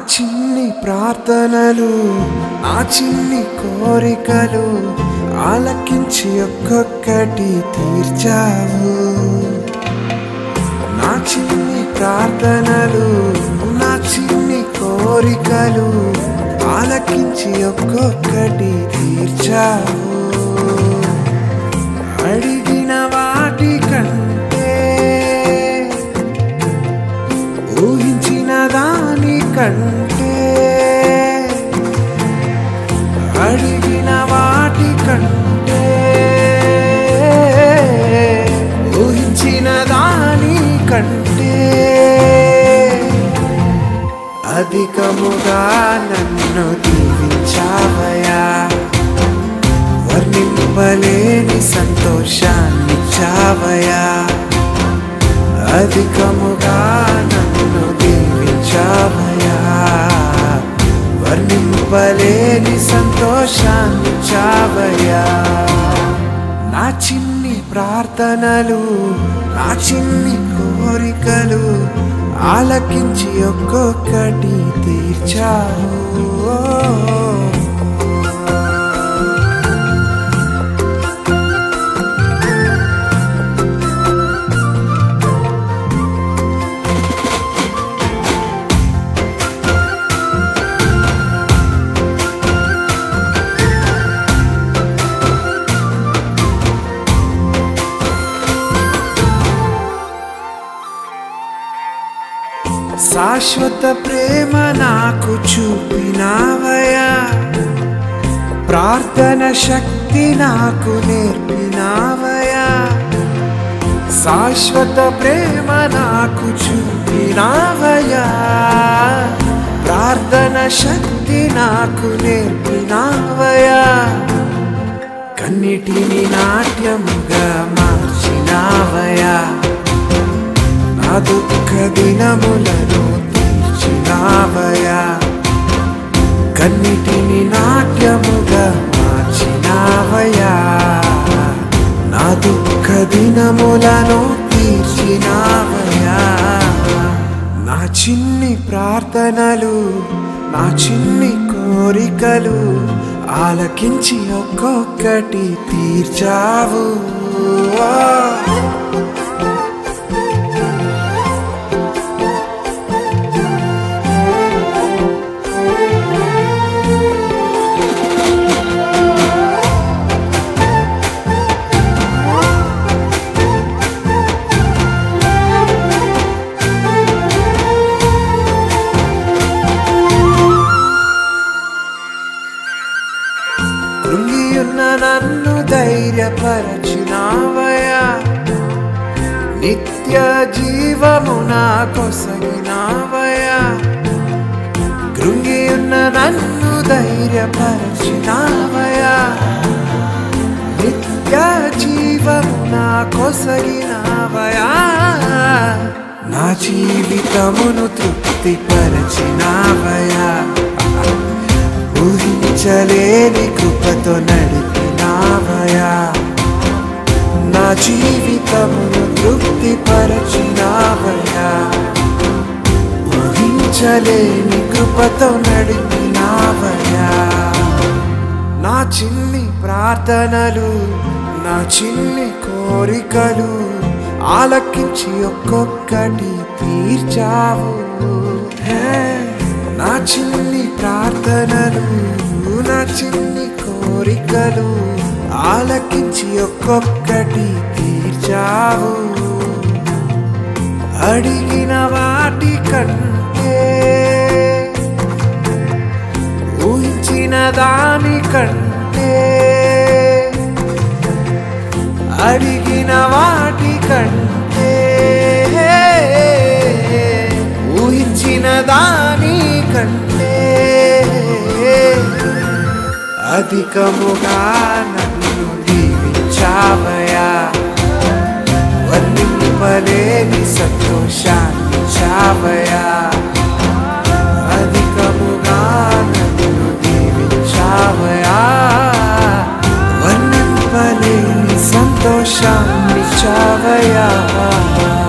చిన్ని ప్రార్థనలు నా చిన్ని కోరికలు ఆలకించి ఒక్కొక్కటి తీర్చావు నా చిన్ని ప్రార్థనలు నా చిన్ని కోరికలు ఆలకించి ఒక్కొక్కటి తీర్చావు అడిగిన వాటి కంటే ఊహించిన దాని కంటే అడిగిన వాటి కంటే ఊహించిన దాని కంటే అధికముగా నన్ను దీవించావయా వర్ణింపలేని సంతోషాన్ని చావయా అధికముగా నన్ను దీవించావయా వర్ణింపలేని సంతోషాన్ని చావయా నా చిన్ని ప్రార్థనలు నా చిన్ని కోరికలు ఆలకించి ఒక్కొక్కటి తీర్చావు శాశ్వత ప్రేమ నాకు చూపినావయా ప్రార్థన శక్తి నాకు నేర్పినావయా శాశ్వత ప్రేమ నాకు చూపినావయా ప్రార్థన శక్తి నాకు నేర్పినావయా కన్నిటిని నాట్యముగా మార్చినావయా నా దుఃఖ దినములను తీర్చినావయా కన్నిటిని నాట్యముగా మార్చినావయా నా దుఃఖ దినములను తీర్చినావయా నా చిన్ని ప్రార్థనలు నా చిన్ని కోరికలు ఆలకించి ఒక్కొక్కటి తీర్చావు కృంగియున్న నన్ను ధైర్యపరచినావయా నిత్య జీవము నా కొసగినావయా కృంగియున్న నన్ను ధైర్యపరచినావయా నిత్య జీవము నా కొసగినావయా నా జీవితమును తృప్తిపరచినావయా ఊహించలేని కృపతో నడిపినావయా నా జీవితమును తృప్తిపరచినావయా ఊహించలేని కృపతో నడిపినావయా నా చిన్ని ప్రార్థనలు నా చిన్ని కోరికలు ఆలకించి ఒక్కొక్కటి తీర్చావు హే నా చిన్ని ప్రార్థనలు నా చిన్ని కోరికలు ఆలకించి ఒక్కొక్కటి తీర్చావు అడిగిన వాటి కంటే ఊహించిన దాని కంటే అడిగిన వాటి కంటే ఊహించిన దాని కంటే అధికముగా నన్ను దీవించావయా వర్ణింపలేని సంతోషాన్ని చావయా అధికముగా నన్ను దీవించావయా వర్ణింపలేని సంతోషాన్ని చావయా